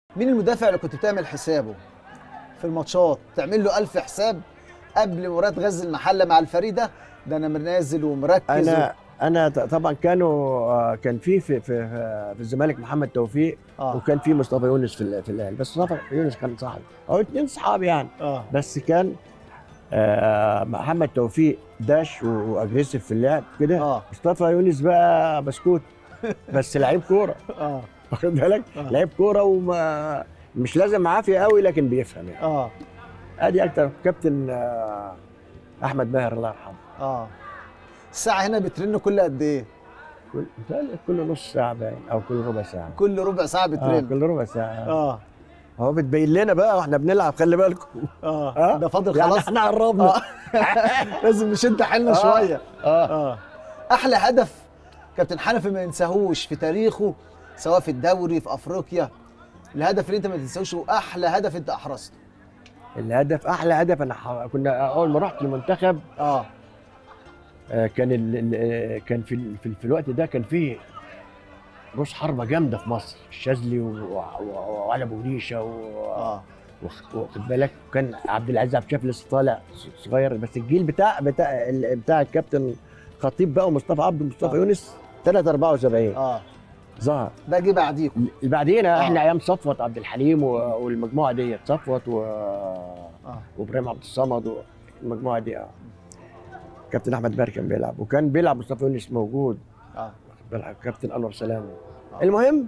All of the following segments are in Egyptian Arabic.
مين المدافع اللي كنت بتعمل حسابه في الماتشات تعمل له ألف حساب قبل مباراة غزل المحلة مع الفريدة ده أنا نازل ومركز انا انا ط- طبعا كانوا آه، كان في في في, في الزمالك محمد توفيق و... آه. وكان في مصطفى يونس في ال- في الاهلي بس مصطفى يونس كان صاحبي او اتنين صحاب يعني آه. بس كان آه، محمد توفيق داش واجريسيف في اللعب كده آه. مصطفى يونس بقى بسكوت بس لعيب كوره آه. واخد بالك آه. لعيب كوره وما مش لازم عافيه قوي لكن بيفهم يعني آه. ادي اكتر كابتن آه، احمد ماهر الله يرحمه آه. الساعة هنا بترن كل قد إيه؟ كل متهيألي كل نص ساعه باين او كل ربع ساعه كل ربع ساعة اه بترن كل ربع ساعه آه. هو بتبين لنا بقى واحنا بنلعب خلي بالكم آه. آه. ده فاضل يعني خلاص احنا قربنا آه. لازم نشد حيلنا آه. شوية اه اه احلى هدف كابتن حنفي ما ينساهوش في تاريخه سواء في الدوري في افريقيا الهدف اللي انت ما تنساهوش واحلى هدف انت احرزته الهدف احلى هدف انا ح... كنا اول ما رحت المنتخب اه آه، كان ال... ال- آه، كان في ال- في, ال- في الوقت ده كان فيه روس حربه جامده في مصر الشاذلي و- و- و- وعلي ابو ريشه و... اه واخ- واخد بالك كان عبد العزيز عبد الشافي لسه طالع ص- صغير بس الجيل بتاع بتاع ال- بتاع الكابتن خطيب بقى ومصطفى عبده ومصطفى آه. يونس 3 74 اه ظهر ده جه بعديكم اللي بعدينا آه. احنا ايام صفوت عبد الحليم و- والمجموعه ديت صفوت و... اه وابراهيم عبد الصمد والمجموعه دي اه كابتن احمد بار كان بيلعب وكان بيلعب مصطفى يونس موجود اه واخد بالك كابتن انور سلامه آه. المهم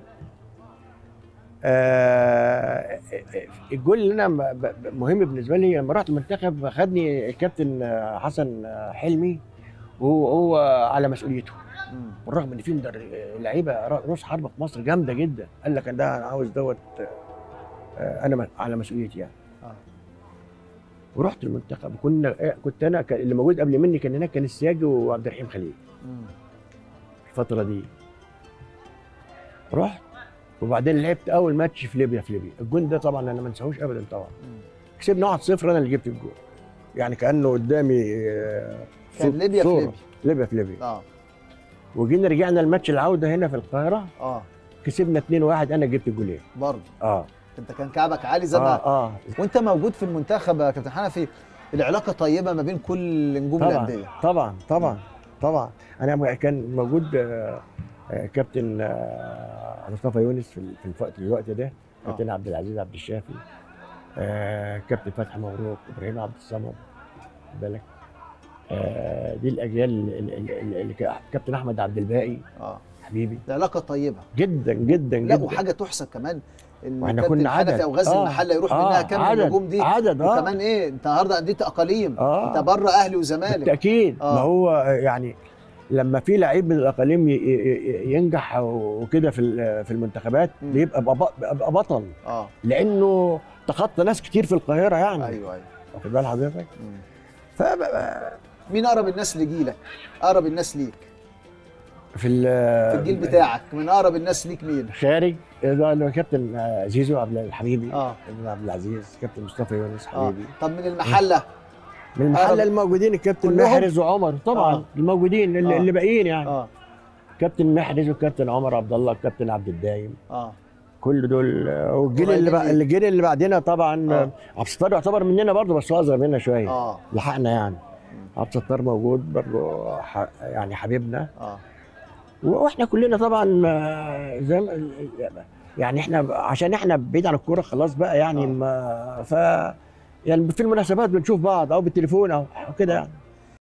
آه الجول اللي انا ب- ب- مهم بالنسبه لي لما رحت المنتخب خدني الكابتن آه، حسن آه، حلمي وهو هو على مسؤوليته مم. بالرغم ان في مدر- لعيبه ر- راس حربه في مصر جامده جدا قال لك ده انا عاوز دوت آه، انا م- على مسؤوليتي يعني آه. ورحت المنتخب كنا آه، كنت انا كان- اللي موجود قبل مني كان هناك كان السياجي وعبد الرحيم خليل مم. الفتره دي رحت وبعدين لعبت اول ماتش في ليبيا في ليبيا الجون ده طبعا انا ما انساهوش ابدا طبعا مم. كسبنا 1-0 انا اللي جبت الجون يعني كانه قدامي آه، كان صو- ليبيا في صورة. ليبيا ليبيا في ليبيا اه وجينا رجعنا الماتش العوده هنا في القاهره اه كسبنا 2-1 انا جبت الجولين برضه اه انت كان كعبك عالي زي ما اه اه وانت موجود في المنتخب يا كابتن حنفي العلاقه طيبه ما بين كل نجوم طبعا الانديه طبعا طبعا طبعا انا م- كان موجود آه، آه، كابتن آه، مصطفى يونس في ال- في الوقت الوقت ده كابتن عبد العزيز عبد الشافي آه، كابتن فتحي مبروك ابراهيم عبد الصمد خد بالك آه، دي الاجيال اللي- اللي اللي كا- كابتن احمد عبد الباقي اه حبيبي العلاقه طيبه جدا جدا لا جدا وحاجه تحسب كمان ان واحنا كابتن كنا عدد حنفي او غزل آه، المحله يروح آه، منها كام من عدد النجوم دي عدد اه وكمان ايه انت النهارده انديه اقاليم آه. انت بره اهلي وزمالك بالتاكيد آه. ما هو يعني لما في لعيب من الاقاليم ي- ي- ينجح وكده في ال- في المنتخبات مم. بيبقى بق- بيبقى بطل اه لانه تخطى ناس كتير في القاهره يعني ايوه ايوه واخد بال حضرتك مم. فبقى مين اقرب الناس لجيلك اقرب الناس ليك في ال- في الجيل بتاعك من اقرب الناس ليك مين خارج ده اللي هو كابتن آه، زيزو عبد الحبيبي اه ابن عبد العزيز كابتن مصطفى يونس اه حبيبي طب من المحله من المحله أقرب- الموجودين الكابتن كلهم؟ محرز وعمر طبعا آه. الموجودين اللي, آه. اللي باقيين يعني اه كابتن محرز وكابتن عمر عبد الله وكابتن عبد الدايم اه كل دول آه، والجيل اللي قريبين بقى الجيل اللي بعدنا طبعا آه. آه. عبد الستار يعتبر مننا برضه بس هو اصغر مننا شويه اه لحقنا يعني عبد الستار موجود برضه ح... يعني حبيبنا اه واحنا كلنا طبعا آه، زي ما يعني احنا عشان احنا بعيد عن الكوره خلاص بقى يعني آه. ما ف يعني في المناسبات بنشوف بعض او بالتليفون او أو كده يعني